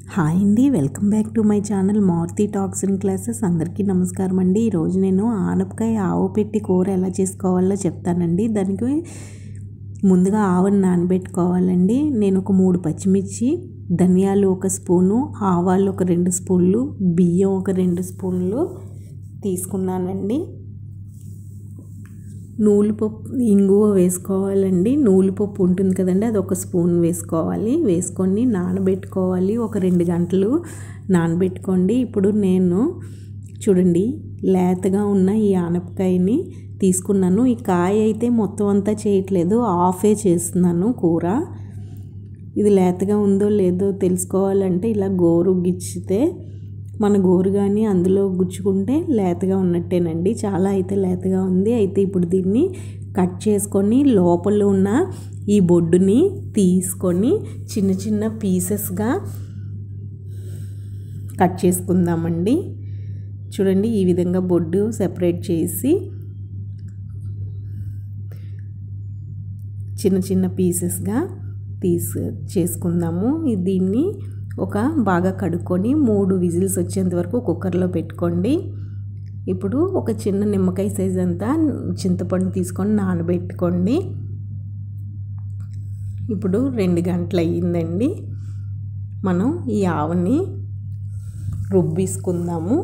hi అండి welcome back to my channel Maruthi talks and classes అందరికీ నమస్కారం అండి ఈరోజు నేను ఆనపకాయ ఆవు పెట్టి కూర ఎలా చేసుకోవాలో చెప్తానండి దానికి ముందుగా ఆవుని నానబెట్టుకోవాలండి నేను ఒక మూడు పచ్చిమిర్చి ధనియాలు ఒక స్పూను ఆవాలు ఒక రెండు స్పూన్లు బియ్యం ఒక రెండు స్పూన్లు తీసుకున్నానండి నూలుపప్పు ఇంగువ వేసుకోవాలండి నూలుపప్పు ఉంటుంది కదండి అది ఒక స్పూన్ వేసుకోవాలి వేసుకొని నానబెట్టుకోవాలి ఒక రెండు గంటలు నానబెట్టుకోండి ఇప్పుడు నేను చూడండి లేతగా ఉన్న ఈ ఆనపకాయని తీసుకున్నాను ఈ కాయ అయితే మొత్తం అంతా చేయట్లేదు ఆఫే చేస్తున్నాను కూర ఇది లేతగా ఉందో లేదో తెలుసుకోవాలంటే ఇలా గోరు గిచ్చితే మన గోరు కానీ అందులో గుచ్చుకుంటే లేతగా ఉన్నట్టేనండి చాలా అయితే లేతగా ఉంది అయితే ఇప్పుడు దీన్ని కట్ చేసుకొని లోపల ఉన్న ఈ బొడ్డుని తీసుకొని చిన్న చిన్న పీసెస్గా కట్ చేసుకుందామండి చూడండి ఈ విధంగా బొడ్డు సెపరేట్ చేసి చిన్న చిన్న పీసెస్గా తీసి చేసుకుందాము దీన్ని ఒక బాగా కడుక్కొని మూడు విజిల్స్ వచ్చేంత వరకు కుక్కర్లో పెట్టుకోండి ఇప్పుడు ఒక చిన్న నిమ్మకాయ సైజ్ అంతా చింతపండు తీసుకొని నానబెట్టుకోండి ఇప్పుడు రెండు గంటలు అయ్యిందండి మనం ఈ ఆవుని రుబ్బీసుకుందాము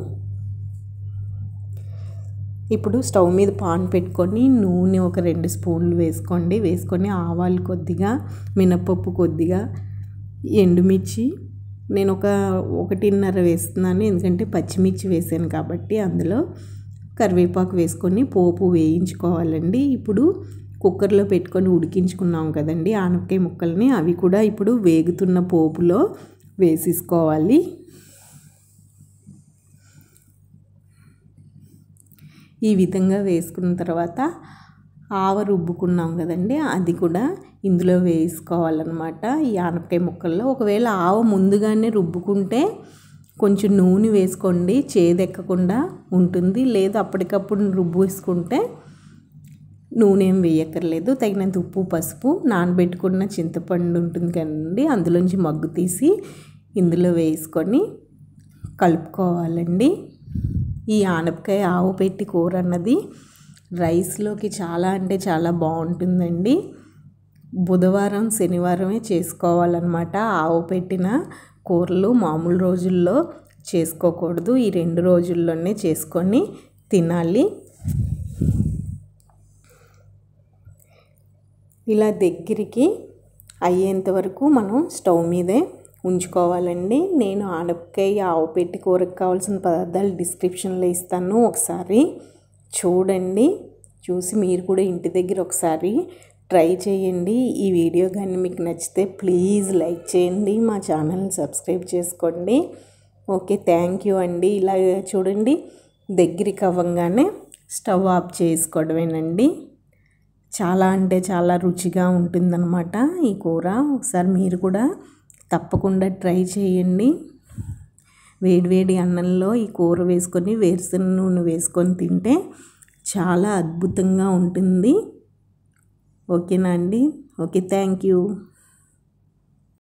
ఇప్పుడు స్టవ్ మీద పాన్ పెట్టుకొని నూనె ఒక రెండు స్పూన్లు వేసుకోండి వేసుకొని ఆవాలు కొద్దిగా మినపప్పు కొద్దిగా ఎండుమిర్చి నేను ఒక ఒకటిన్నర వేస్తున్నాను ఎందుకంటే పచ్చిమిర్చి వేసాను కాబట్టి అందులో కరివేపాకు వేసుకొని పోపు వేయించుకోవాలండి ఇప్పుడు కుక్కర్లో పెట్టుకొని ఉడికించుకున్నాం కదండి ఆనపకాయ ముక్కల్ని అవి కూడా ఇప్పుడు వేగుతున్న పోపులో వేసేసుకోవాలి ఈ విధంగా వేసుకున్న తర్వాత ఆవ రుబ్బుకున్నాం కదండి అది కూడా ఇందులో వేసుకోవాలన్నమాట ఈ ఆనపకాయ ముక్కల్లో ఒకవేళ ఆవ ముందుగానే రుబ్బుకుంటే కొంచెం నూనె వేసుకోండి చేదెక్కకుండా ఉంటుంది లేదు అప్పటికప్పుడు రుబ్బు వేసుకుంటే నూనె ఏం వేయక్కర్లేదు తగినంత ఉప్పు పసుపు నానబెట్టుకున్న చింతపండు ఉంటుంది కదండి అందులోంచి మగ్గు తీసి ఇందులో వేసుకొని కలుపుకోవాలండి ఈ ఆనపకాయ ఆవు పెట్టి కూర అన్నది రైస్లోకి చాలా అంటే చాలా బాగుంటుందండి బుధవారం శనివారమే చేసుకోవాలన్నమాట ఆవు పెట్టిన కూరలు మామూలు రోజుల్లో చేసుకోకూడదు ఈ రెండు రోజుల్లోనే చేసుకొని తినాలి ఇలా దగ్గరికి అయ్యేంత వరకు మనం స్టవ్ మీదే ఉంచుకోవాలండి నేను ఆనపకాయ ఆవు పెట్టి కూరకు కావాల్సిన పదార్థాలు డిస్క్రిప్షన్లో ఇస్తాను ఒకసారి చూడండి చూసి మీరు కూడా ఇంటి దగ్గర ఒకసారి ట్రై చేయండి ఈ వీడియో కానీ మీకు నచ్చితే ప్లీజ్ లైక్ చేయండి మా ఛానల్ని సబ్స్క్రైబ్ చేసుకోండి ఓకే థ్యాంక్ యూ అండి ఇలా చూడండి దగ్గరికి అవ్వగానే స్టవ్ ఆఫ్ చేసుకోవడమేనండి చాలా అంటే చాలా రుచిగా ఉంటుందన్నమాట ఈ కూర ఒకసారి మీరు కూడా తప్పకుండా ట్రై చేయండి వేడివేడి అన్నంలో ఈ కూర వేసుకొని వేరుశనగ నూనె వేసుకొని తింటే చాలా అద్భుతంగా ఉంటుంది ఓకేనా అండి ఓకే థ్యాంక్ యూ